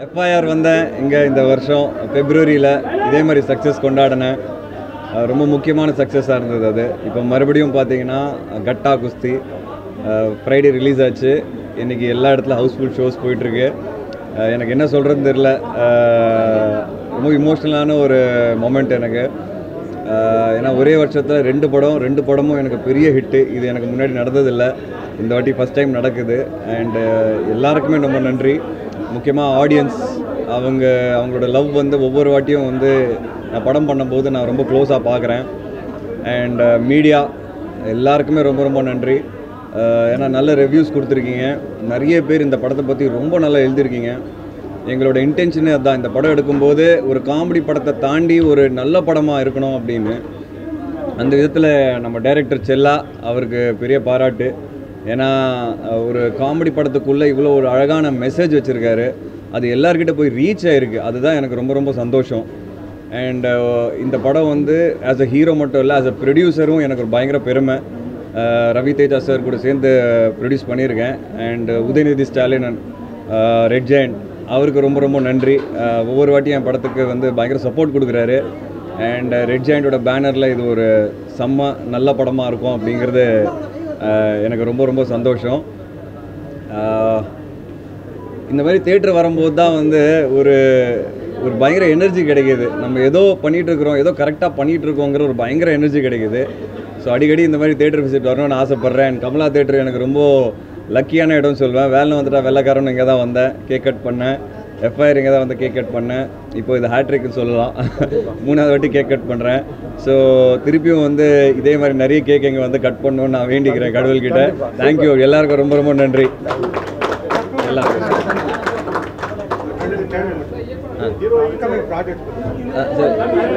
FIR வந்தேன் இங்கே இந்த வருஷம் பிப்ரவரியில் இதே மாதிரி சக்ஸஸ் கொண்டாடினேன் அஹ் ரொம்ப முக்கியமான சக்ஸஸாக இருந்தது அது இப்போ மறுபடியும் பார்த்தீங்கன்னா கட்டா குஸ்தி ஃப்ரைடே ரிலீஸ் ஆச்சு இன்றைக்கி எல்லா இடத்துல ஹவுஸ்ஃபுல் ஷோஸ் போயிட்டுருக்கு எனக்கு என்ன சொல்கிறதுன்னு தெரில அஹ் ரொம்ப இமோஷ்னலான ஒரு மொமெண்ட் எனக்கு அஹ் ஏன்னா ஒரே வருஷத்தில் ரெண்டு படம் ரெண்டு படமும் எனக்கு பெரிய ஹிட்டு இது எனக்கு முன்னாடி நடந்ததில்லை இந்த வாட்டி ஃபஸ்ட் டைம் நடக்குது அண்டு எல்லாருக்குமே ரொம்ப நன்றி முக்கியமாக ஆடியன்ஸ் அவங்க அவங்களோட லவ் வந்து ஒவ்வொரு வாட்டியும் வந்து நான் படம் பண்ணும்போது நான் ரொம்ப க்ளோஸாக பார்க்குறேன் அண்ட் மீடியா எல்லாருக்குமே ரொம்ப ரொம்ப நன்றி அஹ் ஏன்னா நல்ல ரிவ்யூஸ் கொடுத்துருக்கீங்க நிறைய பேர் இந்த படத்தை பற்றி ரொம்ப நல்லா எழுதியிருக்கீங்க எங்களோட இன்டென்ஷனே அதுதான் இந்த படம் எடுக்கும்போது ஒரு காமெடி படத்தை தாண்டி ஒரு நல்ல படமாக இருக்கணும் அப்படின்னு அந்த விதத்தில் நம்ம டைரக்டர் செல்லா அவருக்கு பெரிய பாராட்டு ஏன்னா அஹ், ஒரு காமெடி படத்துக்குள்ளே இவ்வளோ ஒரு அழகான மெசேஜ் வச்சுருக்காரு அது எல்லார்கிட்ட போய் ரீச் ஆயிருக்கு அதுதான் எனக்கு ரொம்ப ரொம்ப சந்தோஷம் அண்ட் இந்த படம் வந்து ஆஸ் அ ஹீரோ மட்டும் இல்லை ஆஸ் அ ப்ரொடியூசரும் எனக்கு ஒரு பயங்கர பெருமை அஹ், ரவி தேஜா சார் கூட சேர்ந்து ப்ரொடியூஸ் பண்ணியிருக்கேன் and Udhayanidhi Stalin red giant அவருக்கு ரொம்ப ரொம்ப நன்றி அஹ், ஒவ்வொரு வாட்டியும் என் படத்துக்கு வந்து பயங்கர சப்போர்ட் கொடுக்குறாரு அண்ட் ரெட் ஜாயிண்டோட பேனரில் இது ஒரு செம்ம நல்ல படமாக இருக்கும் அப்படிங்கிறது அஹ், எனக்கு ரொம்ப ரொம்ப சந்தோஷம் அஹ், இந்த மாதிரி தேட்டர் வரும்போது தான் வந்து ஒரு ஒரு பயங்கர எனர்ஜி கிடைக்கிது நம்ம ஏதோ பண்ணிட்டு இருக்கிறோம் ஏதோ கரெக்டாக பண்ணிட்டு இருக்கோங்கிற ஒரு பயங்கர எனர்ஜி கிடைக்குது ஸோ அடிக்கடி இந்த மாதிரி தேட்டர் விசிட் வரணும்னு ஆசைப்பட்றேன் கமலா தேட்டர் எனக்கு ரொம்ப லக்கியான இடம்னு சொல்லுவேன் வேலை வந்துட்டா வெள்ளைக்காரன் இங்கே தான் வந்தேன் கேக் கட் பண்ணேன் எஃப்ஐஆர் இங்கே தான் வந்து கேக் கட் பண்ணேன் இப்போ இது ஹேட்ரிக்னு சொல்லலாம் மூணாவது வாட்டி கேக் கட் பண்ணுறேன் ஸோ திருப்பியும் வந்து இதே மாதிரி நிறைய கேக் இங்கே வந்து கட் பண்ணணும்னு நான் வேண்டிக்கிறேன் கடவுள்கிட்ட தேங்க்யூ எல்லாருக்கும் ரொம்ப ரொம்ப நன்றி எல்லாருக்கும் ஹீரோ இன்கமிங் ப்ராஜெக்ட் ஆ, சரி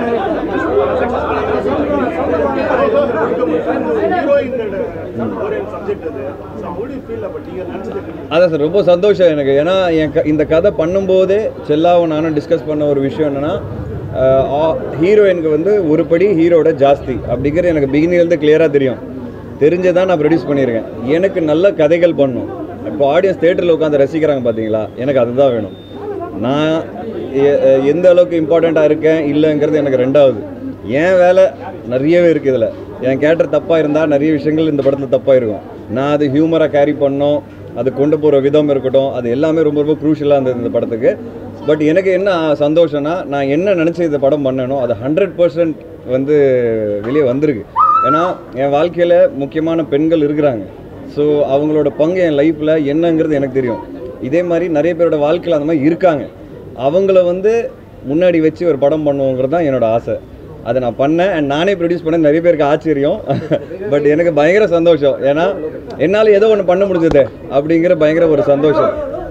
ஹீரோயின் ஒரு சப்ஜெக்ட் அது ஸோ ஹவு டு ஃபீல் அப்போ நீங்கள் நினச்சது அதான் சார் ரொம்ப சந்தோஷம் எனக்கு ஏன்னா என் க இந்த கதை பண்ணும்போதே செல்லாவும் நானும் டிஸ்கஸ் பண்ண ஒரு விஷயம் என்னென்னா ஹீரோயினுக்கு வந்து ஒரு படி ஹீரோட ஜாஸ்தி அப்படிங்கிறது எனக்கு பிகினிலேருந்து கிளியராக தெரியும் தெரிஞ்சதான் நான் ப்ரொடியூஸ் பண்ணியிருக்கேன் எனக்கு நல்ல கதைகள் பண்ணும் இப்போ ஆடியன்ஸ் தேட்டரில் உட்காந்து ரசிக்கிறாங்க பார்த்தீங்களா எனக்கு அதுதான் வேணும் நான் எ- எ- எந்த அளவுக்கு இம்பார்ட்டண்ட்டாக இருக்கேன் இல்லைங்கிறது எனக்கு ரெண்டாவது என் வேலை நிறையவே இருக்குது இதில் என் கேரக்டர் தப்பாக இருந்தால் நிறைய விஷயங்கள் இந்த படத்தில் தப்பாக இருக்கும் நான் அது ஹியூமராக கேரி பண்ணோம் அது கொண்டு போகிற விதம் இருக்கட்டும் அது எல்லாமே ரொம்ப ரொம்ப க்ரூஷியலாக இருந்தது இந்த படத்துக்கு பட் எனக்கு என்ன சந்தோஷம்னா நான் என்ன நினச்சி இந்த படம் பண்ணனோ அது ஹண்ட்ரட் பர்சன்ட் வந்து வெளியே வந்திருக்கு ஏன்னா என் வாழ்க்கையில் முக்கியமான பெண்கள் இருக்கிறாங்க ஸோ அவங்களோட பங்கு என் லைஃப்பில் என்னங்கிறது எனக்கு தெரியும் இதே மாதிரி நிறைய பேரோட வாழ்க்கையில் அந்த மாதிரி இருக்காங்க அவங்கள வந்து முன்னாடி வச்சு ஒரு படம் பண்ணுவோங்கிறது தான் என்னோட ஆசை அதை நான் பண்ணேன் அண்ட் நானே ப்ரொடியூஸ் பண்ண நிறைய பேருக்கு ஆச்சரியம் பட் எனக்கு பயங்கர சந்தோஷம் ஏன்னா என்னால் ஏதோ ஒன்று பண்ண முடிஞ்சது அப்படிங்கிற பயங்கர ஒரு சந்தோஷம்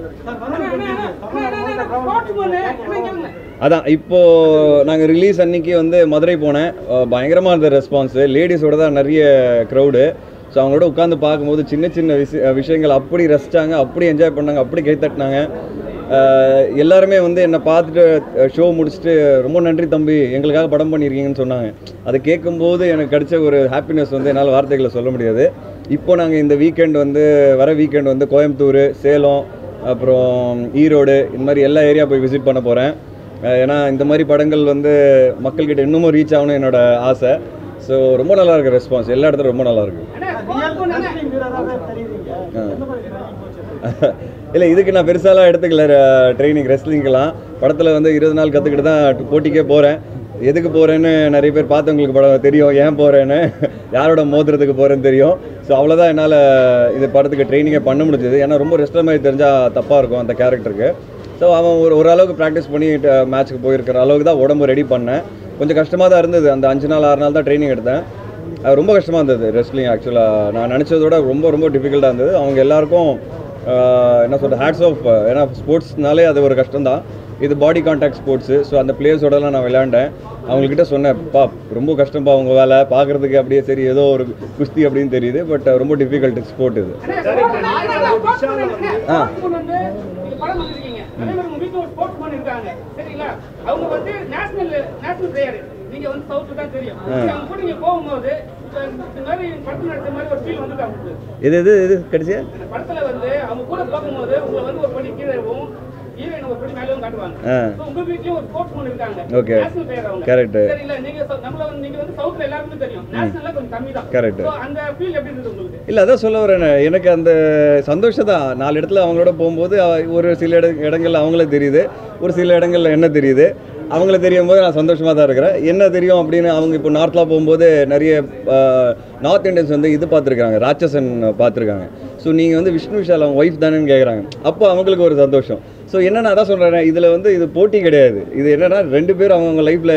அதான் இப்போ நாங்கள் ரிலீஸ் அன்னைக்கு வந்து மதுரை போனேன் அஹ் பயங்கரமா இருந்த ரெஸ்பான்ஸு லேடிஸோட தான் நிறைய க்ரௌடு ஸோ அவங்களோட உட்காந்து பார்க்கும்போது சின்ன சின்ன விஷய விஷயங்கள் அப்படி ரசிச்சாங்க அப்படி என்ஜாய் பண்ணாங்க அப்படி கை தட்டினாங்க அஹ் எல்லாருமே வந்து என்னை பார்த்துட்டு ஷோ முடிச்சுட்டு ரொம்ப நன்றி தம்பி எங்களுக்காக படம் பண்ணியிருக்கீங்கன்னு சொன்னாங்க அதை கேட்கும்போது எனக்கு கிடைச்ச ஒரு ஹாப்பினஸ் வந்து என்னால் வார்த்தைகளை சொல்ல முடியாது இப்போ நாங்கள் இந்த வீக்கெண்ட் வந்து வர வீக்கெண்ட் வந்து கோயம்புத்தூர் சேலம் அப்புறம் ஈரோடு இந்த மாதிரி எல்லா ஏரியா போய் விசிட் பண்ண போகிறேன் ஏன்னா இந்த மாதிரி படங்கள் வந்து மக்கள்கிட்ட இன்னமும் ரீச் ஆகணும் என்னோட ஆசை ஸோ ரொம்ப நல்லா இருக்கு ரெஸ்பான்ஸ் எல்லா இடத்துலையும் ரொம்ப நல்லா இருக்கு இல்லை இதுக்கு நான் பெருசாலாம் எடுத்துக்கல ட்ரைனிங் ரெஸ்லிங்க்கெலாம் படத்தில் வந்து இருபது நாள் கற்றுக்கிட்டு தான் போட்டிக்கே போகிறேன் எதுக்கு போகிறேன்னு நிறைய பேர் பார்த்தவங்களுக்கு படம் தெரியும் ஏன் போகிறேன்னு யாரோட மோதிரத்துக்கு போகிறேன்னு தெரியும் ஸோ அவ்வளோதான் என்னால் இது படத்துக்கு ட்ரைனிங்கே பண்ண முடிஞ்சது ஏன்னா ரொம்ப ரெஸ்டர் மாதிரி தெரிஞ்சால் தப்பாக இருக்கும் அந்த கேரக்டருக்கு ஸோ அவன் ஒரு ஓரளவுக்கு ப்ராக்டிஸ் பண்ணி மேட்ச்சுக்கு போயிருக்கிற அளவுக்கு தான் உடம்பு ரெடி பண்ணேன் கொஞ்சம் கஷ்டமாக தான் இருந்தது அந்த அஞ்சு நாள் ஆறு நாள் தான் ட்ரைனிங் எடுத்தேன் அது ரொம்ப கஷ்டமாக இருந்தது ரெஸ்லிங் ஆக்சுவலாக நான் நினச்சதோட ரொம்ப ரொம்ப டிஃபிகல்ட்டாக இருந்தது அவங்க எல்லாருக்கும் ஆஹ், என்ன சொல்கிறது ஹேட்ஸ் ஆஃப் ஏன்னா ஸ்போர்ட்ஸ்னாலே அது ஒரு கஷ்டம் தான் இது பாடி கான்டாக்ட் ஸ்போர்ட்ஸு ஸோ அந்த பிளேயர்ஸோடலாம் நான் விளையாண்டேன் அவங்கக்கிட்ட சொன்னேன் பா ரொம்ப கஷ்டம்ப்பா உங்கள் வேலை பார்க்குறதுக்கு அப்படியே சரி ஏதோ ஒரு குஸ்தி அப்படின்னு தெரியுது பட் ரொம்ப டிஃபிகல்ட் ஸ்போர்ட் இது ஆ. படம் வந்திருக்கீங்க அதே மாதிரி உங்க வீட்டுல ஒரு ஸ்போர்ட்ஸ் மேன் இருக்காங்க சரிங்களா அவங்க வந்து நேஷனல் நேஷனல் பிளேயர் நீங்க வந்து சவுத் தான் தெரியும் அவங்க கூட நீங்க போகும்போது இப்ப இந்த மாதிரி படத்துல நடிச்ச மாதிரி ஒரு ஃபீல் வந்து உங்களுக்கு இது இது இது கிடைச்சி அந்த படத்துல வந்து அவங்க கூட போகும்போது உங்களை வந்து ஒரு படி கீழே இருக்கும் ஹீரோயின் ஒரு படி மேலேயும் காட்டுவாங்க ஆ. So, உங்க வீட்லயும் ஒரு ஸ்போர்ட்ஸ்மேன் இருக்காங்க Okay. நேஷனல் பிளேயர் அவங்க Correct. சரிங்களா நீங்க சொ- நம்மள வந்து நீங்க வந்து சவுத்ல எல்லாருக்குமே தெரியும் நேஷனல்ல கொஞ்சம் கம்மி தான் Correct. So, அந்த ஃபீல் எப்படி இருந்தது உங்களுக்கு இல்லை அதான் சொல்ல வரேன் எனக்கு அந்த சந்தோஷம் தான் நாலு இடத்துல அவங்களோட போகும்போது அ- ஒரு சில இட இடங்கள்ல அவங்கள தெரியுது ஒரு சில இடங்கள்ல என்ன தெரியுது அவங்கள தெரியும் போது நான் சந்தோஷமாக தான் இருக்கிறேன் என்ன தெரியும் அப்படின்னு அவங்க இப்போ நார்த்லாம் போகும்போது நிறைய நார்த் இந்தியன்ஸ் வந்து இது பார்த்துருக்காங்க ராட்சசன் பார்த்துருக்காங்க ஸோ நீங்கள் வந்து விஷ்ணு விஷால் அவங்க ஒய்ஃப் தானேன்னு கேட்குறாங்க அப்போ அவங்களுக்கு ஒரு சந்தோஷம் ஸோ என்ன நான் தான் சொல்கிறேன் இதில் வந்து இது போட்டி கிடையாது இது என்னன்னா ரெண்டு பேரும் அவங்கவுங்க லைஃப்பில்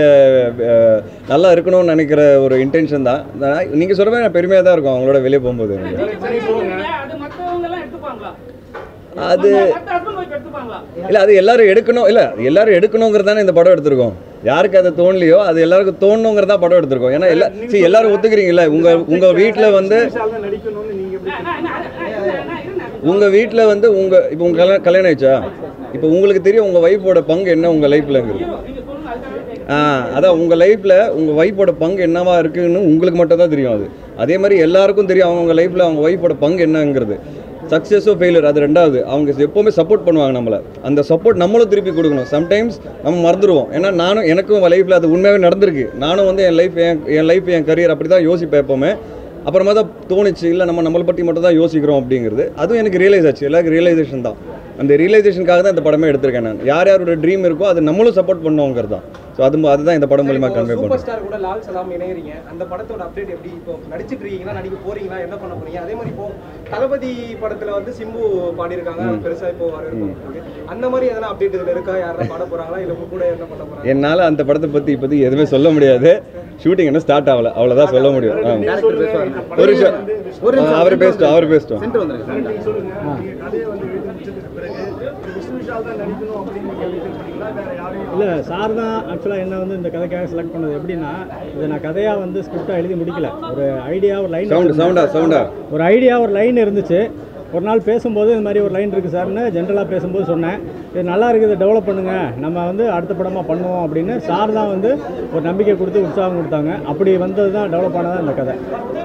நல்லா இருக்கணும்னு நினைக்கிற ஒரு இன்டென்ஷன் தான் நீங்கள் சொல்கிற மாதிரி பெருமையாக தான் இருக்கும் அவங்களோட வெளியே போகும்போது எனக்கு நீங்க பண்ணிருக்கீங்க, அது மத்தவங்க எல்லாம் எடுத்துப்பாங்களா அது மத்த ஹஸ்பண்ட் ஒய்ஃப் எடுத்துப்பாங்களா இல்லை அது எல்லாரும் எடுக்கணும் இல்லை எல்லாரும் எடுக்கணுங்கிறது தானே இந்த படம் எடுத்திருக்கோம் யாருக்கு அது தோணலையோ அது எல்லாருக்கும் தோணுங்கிறதா படம் எடுத்திருக்கோம் ஏன்னா எல்லா சரி எல்லாரும் ஒத்துக்கிறீங்கல்ல உங்கள் உங்கள் வீட்டில் வந்து விஷால் தான் நடிக்கணும்னு நீங்க எப்படி அண்ணா, அண்ணா, அண்ணா, அண்ணா, அண்ணா, இருங்க. உங்கள் வீட்டில் வந்து உங்கள் இப்போ உங்கள் கல்யாணம் கல்யாணம் ஆயிடுச்சா இப்போ உங்களுக்கு தெரியும் உங்கள் ஒய்ஃபோட பங்கு என்ன உங்கள் லைஃப்லங்கிறது ஹீரோ, நீங்க சொல்லுங்க அதுக்காக கேட்குறேன் ஆ அதான் உங்கள் லைஃப்பில் உங்கள் ஒய்ஃபோட பங்கு என்னவா இருக்குன்னு உங்களுக்கு மட்டும் தான் தெரியும் அது அதே மாதிரி எல்லாருக்கும் தெரியும் அவங்க லைஃப்பில் அவங்க ஒய்ஃபோட பங்கு என்னங்கிறது சக்ஸஸோ ஃபெயிலியர் அது ரெண்டாவது அவங்க எப்போவுமே சப்போர்ட் பண்ணுவாங்க நம்மளை அந்த சப்போர்ட் நம்மளும் திருப்பி கொடுக்கணும் சம்டைம்ஸ் நம்ம மறந்துடுவோம் ஏன்னா நானும் எனக்கும் லைஃப்பில் அது உண்மையாகவே நடந்திருக்கு நானும் வந்து என் லைஃப் என் என் லைஃப் என் கரியர் அப்படி தான் யோசிப்பேன் எப்போவுமே அப்புறமா தான் தோணுச்சு இல்லை நம்ம நம்மளை பற்றி மட்டும் தான் யோசிக்கிறோம் அப்படிங்கிறது அதுவும் எனக்கு ரியலைஸ் ஆச்சு எல்லாருக்கும் ரியலைசேஷன் தான் அந்த ரியலைசேஷனுக்காக தான் இந்த படமே எடுத்திருக்கேன் நான் யார் யாரோட ட்ரீம் இருக்கோ அது நம்மளும் சப்போர்ட் பண்ணுவோங்கிறது தான் ஸோ அது அதுதான் இந்த படம் மூலியமாக கன்வே சூப்பர் பண்ணுறேன் ஸ்டார் கூட லால் சலாம் இணையறீங்க அந்த படத்தோட அப்டேட் எப்படி இப்போ நடிச்சிட்டு இருக்கீங்களா நடிக்க போறீங்களா என்ன பண்ண போறீங்க அதே மாதிரி இப்போ தளபதி படத்துல வந்து சிம்பு பாடியிருக்காங்க பெருசா இப்போ வரவேற்பு இருக்கு. அந்த மாதிரி எதனா அப்டேட் இதுல இருக்கா யாரும் பாட போறாங்களா இல்ல உங்க கூட என்ன பண்ண போறாங்க என்னால் அந்த படத்தை பற்றி இப்போதைக்கு எதுவுமே சொல்ல முடியாது ஷூட்டிங் இன்னும் ஸ்டார்ட் ஆகல அவ்வளோதான் சொல்ல முடியும் ஆ. நீங்க சொல்லுங்க இந்த ஒரு படம் நிமிஷம் வந்து ஆ, அவர் பேசிட்டோம் அவர் பேசிட்டோம் நீங்க சொல்லுங்க நீங்க கதையை வந்து எழுதி முடிச்சதுக்கு பிறகு விஷ்ணு விஷால் தான் நடிக்கணும் அப்படின்னு நீங்க feel பண்ணீங்களா வேற யாரையும் இல்லை சார் தான் ஆக்சுவலாக என்ன வந்து இந்த கதைக்காக செலக்ட் பண்ணது எப்படின்னா இதை நான் கதையாக வந்து ஸ்கிரிப்டாக எழுதி முடிக்கல ஒரு ஐடியா ஒரு லைன் சவுண்டு சவுண்டா சவுண்டா ஒரு ஐடியா ஒரு லைன் இருந்துச்சு ஒரு நாள் பேசும்போது இந்த மாதிரி ஒரு லைன் இருக்குது சார்னு ஜென்ரலாக பேசும்போது சொன்னேன் இது நல்லா இருக்குது டெவலப் பண்ணுங்கள் நம்ம வந்து அடுத்த படமாக பண்ணுவோம் அப்படின்னு சார் தான் வந்து ஒரு நம்பிக்கை கொடுத்து உற்சாகம் கொடுத்தாங்க அப்படி வந்தது தான் டெவலப் ஆனதான் இந்த கதை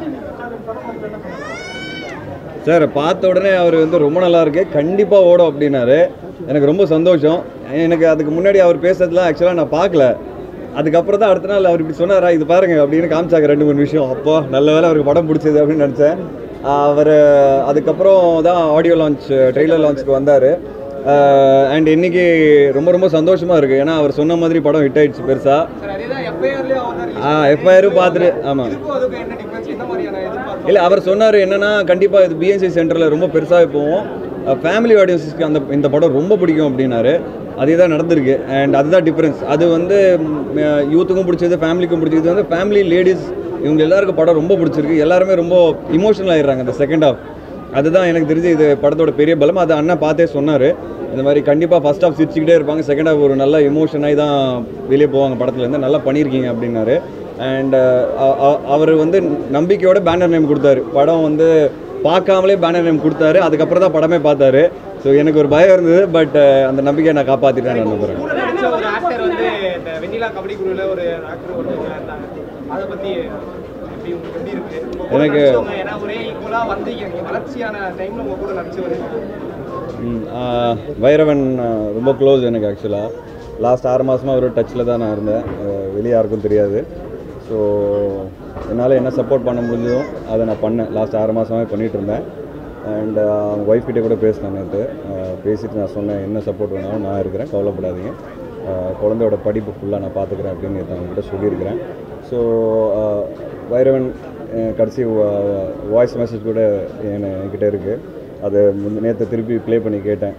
சார் பார்த்த உடனே அவர் வந்து ரொம்ப நல்லா இருக்கு கண்டிப்பாக ஓடும் அப்படின்னாரு எனக்கு ரொம்ப சந்தோஷம் எனக்கு அதுக்கு முன்னாடி அவர் பேசுறதுலாம் ஆக்சுவலாக நான் பார்க்கல அதுக்கப்புறம் தான் அடுத்த நாள் அவர் இப்படி சொன்னாரா இது பாருங்க அப்படின்னு காமிச்சாங்க ரெண்டு மூணு விஷயம் அப்போ நல்ல வேளை அவருக்கு படம் பிடிச்சது அப்படின்னு நினச்சேன் அவர் அதுக்கப்புறம் தான் ஆடியோ லான்ச் ட்ரெய்லர் லான்ச்சுக்கு வந்தார் அண்ட் இன்னைக்கு ரொம்ப ரொம்ப சந்தோஷமாக இருக்குது ஏன்னா அவர் சொன்ன மாதிரி படம் ஹிட் ஆயிடுச்சு பெருசாக சார் அதேதான் எஃப்ஐஆர்லயே அவர் தான் release ஆ எஃப்ஐஆரும் பார்த்துட்டு ஆமாம் இதுக்கும் அதுக்கும் என்ன டிஃபரன்ஸ் என்ன மாதிரியான எதிர்பார்ப்பு இல்லை அவர் சொன்னார் என்னன்னா கண்டிப்பாக இது பிஎன்சி சென்டரில் ரொம்ப பெருசாக போவோம் ஃபேமிலி ஆடியன்ஸஸ்க்கு அந்த இந்த படம் ரொம்ப பிடிக்கும் அப்படின்னாரு அதே தான் நடந்திருக்கு அண்ட் அதுதான் டிஃப்ரென்ஸ் அது வந்து யூத்துக்கும் பிடிச்சது ஃபேமிலிக்கும் பிடிச்சது இது வந்து ஃபேமிலி லேடிஸ் இவங்க எல்லாருக்கும் படம் ரொம்ப பிடிச்சிருக்கு எல்லாருமே ரொம்ப இமோஷனல் ஆயிடுறாங்க இந்த செகண்ட் ஹாஃப் அதுதான் எனக்கு தெரிஞ்சு இது படத்தோட பெரிய பலம் அது அண்ணா பார்த்தே சொன்னார் இந்த மாதிரி கண்டிப்பாக ஃபர்ஸ்ட் ஹாஃப் சிரிச்சுக்கிட்டே இருப்பாங்க செகண்ட் ஹாஃப் ஒரு நல்ல இமோஷனாகி தான் வெளியே போவாங்க படத்துலேருந்து நல்லா பண்ணியிருக்கீங்க அப்படின்னாரு அண்ட் அவர் வந்து நம்பிக்கையோட பேனர் நேம் கொடுத்தாரு படம் வந்து பார்க்காமலே பேனர் நேம் கொடுத்தாரு அதுக்கப்புறம் தான் படமே பார்த்தாரு ஸோ எனக்கு ஒரு பயம் இருந்தது பட் அந்த நம்பிக்கையை நான் காப்பாற்றிட்டேன் நான் நம்புகிறேன் கூட நடிச்ச ஒரு ஆக்டர் வந்து இந்த வெண்ணிலா கபடி குழுல ஒரு ஆக்டர் ஒருத்தவங்க இருந்தாங்க அதை பத்தி எப்படி உங்களுக்கு எப்படி இருக்கு உங்க கூட எனக்கு- நடிச்சவங்க, ஏன்னா ஒரே ஈக்குவலா வந்தீங்க நீங்க வளர்ச்சியான டைம்ல உங்க கூட நடிச்சவர் ம், ஆ, வைரவன் ஆ, ரொம்ப க்ளோஸ் எனக்கு ஆக்சுவலாக லாஸ்ட் ஆறு மாதமாக ஒரு டச்சில் தான் நான் இருந்தேன் அஹ், வெளியே யாருக்கும் தெரியாது ஸோ என்னால் என்ன சப்போர்ட் பண்ண முடிஞ்சதோ அதை நான் பண்ணேன் லாஸ்ட் ஆறு மாதமாகவே பண்ணிகிட்டு இருந்தேன் அண்ட் அவங்க ஒய்ஃப் கிட்டே கூட பேசினேன் நேற்று பேசிட்டு நான் சொன்னேன் என்ன சப்போர்ட் வேணாலும் நான் இருக்கிறேன் கவலைப்படாதீங்க அஹ், குழந்தையோட படிப்பு ஃபுல்லாக நான் பார்த்துக்கிறேன் அப்படின்னு நேற்று அவங்ககிட்ட சொல்லியிருக்கிறேன் ஸோ வைரவன் அஹ், கடைசி வாய்ஸ் மெசேஜ் கூட என் என்கிட்ட இருக்குது அது நேற்று திருப்பி ப்ளே பண்ணி கேட்டேன்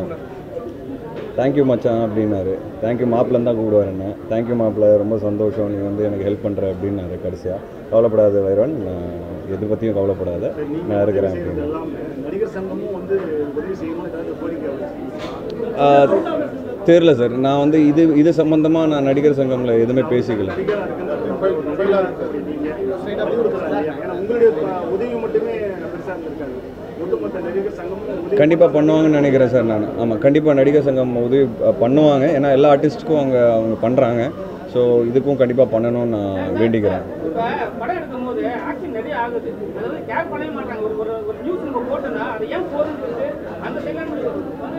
தேங்க்யூ மச்சான் அப்படின்னாரு தேங்க்யூ மாப்பிள்ளன்னு தான் கூப்பிடுவார் என்ன தேங்க்யூ மாப்பிள்ள ரொம்ப சந்தோஷம் நீ வந்து எனக்கு ஹெல்ப் பண்ணுற அப்படின்னாரு கடைசியாக கவலைப்படாத வைரவன் நான் எது பற்றியும் கவலைப்படாத நான் இருக்கிறேன் அப்படின்னு எல்லாம் நடிகர் சங்கமும் வந்து உதவி செய்யணும் ஏதாவது கோரிக்கை வச்சிருக்கீங்க. ஆஹ், தெரியல சார் நான் வந்து இது இது சம்மந்தமாக நான் நடிகர் சங்கமில் எதுவுமே பேசிக்கல நடிகரா இருக்கிற ஒரு நடிகரா இருக்கிற நீங்க straight-ஆ கொடுக்கலாம் இல்லையா? ஏன்னா உங்களுடைய ப- உதவி மட்டுமே பெருசா இருந்திருக்காது ஒட்டுமொத்த நடிகர் சங்கமும் உதவி கண்டிப்பாக பண்ணுவாங்கன்னு நினைக்கிறேன் சார் நான் ஆமாம் கண்டிப்பாக நடிகர் சங்கம் உதவி அஹ், பண்ணுவாங்க ஏன்னா எல்லா ஆர்டிஸ்ட்டுக்கும் அவங்க அவங்க பண்ணுறாங்க ஸோ இதுக்கும் கண்டிப்பாக பண்ணணும்னு நான் வேண்டிக்கிறேன் இப்ப படம் எடுக்கும் போது ஆக்ஷன் நிறைய ஆகுது அதாவது கேர் பண்ணவே மாட்டாங்க ஒரு ஒரு ஒரு நியூஸ் நம்ம போட்டோம்னா அது ஏன் போகுதுன்னு சொல்லிட்டு அந்த செகண்ட் வந்து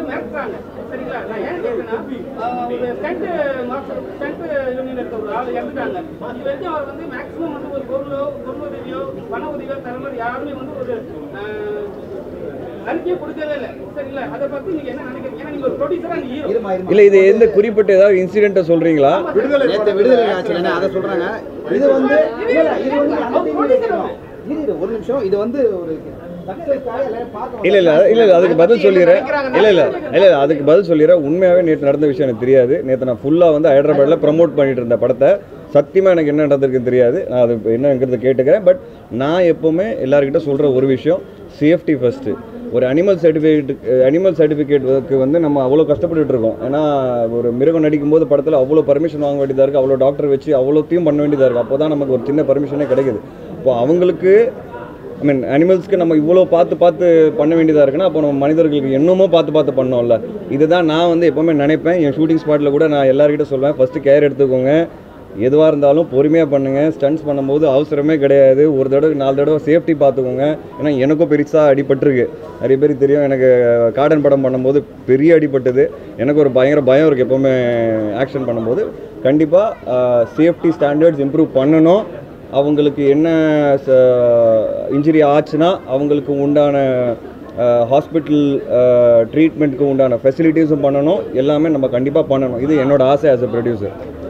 மிரட்டுறாங்க சரிங்களா நான் ஏன் கேட்கறேன்னா ஆஹ், ஒரு ஸ்டண்ட் மாஸ்டர் ஸ்டண்ட் யூனியன் இருக்க ஒரு ஆள் இறந்துட்டாங்க இது வரைக்கும் அவர் வந்து மேக்ஸிமம் வந்து ஒரு பொருளோ பொருளுதவியோ பண உதவியோ தர மாதிரி யாருமே வந்து ஒரு ஆஹ், அறிக்கையை கொடுக்கவே இல்லை சரிங்களா அதை பத்தி நீங்க என்ன நினைக்கிறீங்க ஏன்னா நீங்க ஒரு ப்ரொடியூசரா நீங்க ஹீரோ இல்லை இது எந்த குறிப்பிட்ட ஏதாவது இன்சிடென்ட்டை சொல்கிறீங்களா நேற்று விடுதலை ஆச்சுல அதை சொல்றாங்க இது வந்து இல்ல, இல்ல, இது வந்து அந்த அவர் team producer இருக்கணும். இரு, இரு, ஒரு நிமிஷம் இது வந்து ஒரு சக்சஸ்க்காக எல்லாரும் பார்க்க இல்லை இல்லை இல்லை இல்லை அதுக்கு பதில் சொல்லிடுறேன் இல்லை இல்லை இல்லை இல்லை அதுக்கு பதில் சொல்லிடுறேன் உண்மையாகவே நேற்று நடந்த விஷயம் எனக்கு தெரியாது நேற்று நான் ஃபுல்லாக வந்து ஹைதராபாத்தில் ப்ரமோட் பண்ணிட்டு இருந்த படத்தை சத்தியமாக எனக்கு என்ன நடந்திருக்குன்னு தெரியாது நான் அது என்னங்கிறத கேட்டுக்கிறேன் பட் நான் எப்போவுமே எல்லாருக்கிட்ட சொல்கிற ஒரு விஷயம் சேஃப்டி ஃபஸ்ட்டு ஒரு அனிமல் சர்டிஃபிகேட் அனிமல் சர்டிஃபிகேட்டுக்கு வந்து நம்ம அவ்வளோ கஷ்டப்பட்டுட்டு இருக்கோம் ஏன்னா ஒரு மிருகம் நடிக்கும்போது படத்தில் அவ்வளோ பர்மிஷன் வாங்க வேண்டியதாக இருக்குது அவ்வளோ டாக்டர் வச்சு அவ்வளோத்தையும் பண்ண வேண்டியதாக இருக்குது அப்போ தான் நமக்கு ஒரு சின்ன பர்மிஷனே கிடைக்குது இப்போ அவங்களுக்கு ஐ மீன் அனிமல்ஸ்க்கு நம்ம இவ்வளோ பார்த்து பார்த்து பண்ண வேண்டியதாக இருக்குன்னா அப்போ நம்ம மனிதர்களுக்கு என்னமோ பார்த்து பார்த்து பண்ணோம்ல இதுதான் நான் வந்து எப்போவுமே நினைப்பேன் என் ஷூட்டிங் ஸ்பாட்டில் கூட நான் எல்லாருக்கிட்ட சொல்லுவேன் ஃபஸ்ட்டு கேர் எடுத்துக்கோங்க எதுவாக இருந்தாலும் பொறுமையாக பண்ணுங்கள் ஸ்டன்ஸ் பண்ணும்போது அவசரமே கிடையாது ஒரு தடவை நாலு தடவை சேஃப்டி பார்த்துக்கோங்க ஏன்னா எனக்கும் பெருசாக அடிபட்டிருக்கு நிறைய பேருக்கு தெரியும் எனக்கு கார்டன் படம் பண்ணும்போது பெரிய அடிபட்டது எனக்கு ஒரு பயங்கர பயம் இருக்குது எப்போவுமே ஆக்ஷன் பண்ணும்போது கண்டிப்பாக சேஃப்டி ஸ்டாண்டர்ட்ஸ் இம்ப்ரூவ் பண்ணணும் அவங்களுக்கு என்ன இன்ஜுரி ஆச்சுன்னா அவங்களுக்கு உண்டான ஹாஸ்பிட்டல் ட்ரீட்மெண்ட்டுக்கு உண்டான ஃபெசிலிட்டிஸும் பண்ணணும் எல்லாமே நம்ம கண்டிப்பாக பண்ணணும் இது என்னோட ஆசை ஆஸ் அ ப்ரொடியூசர்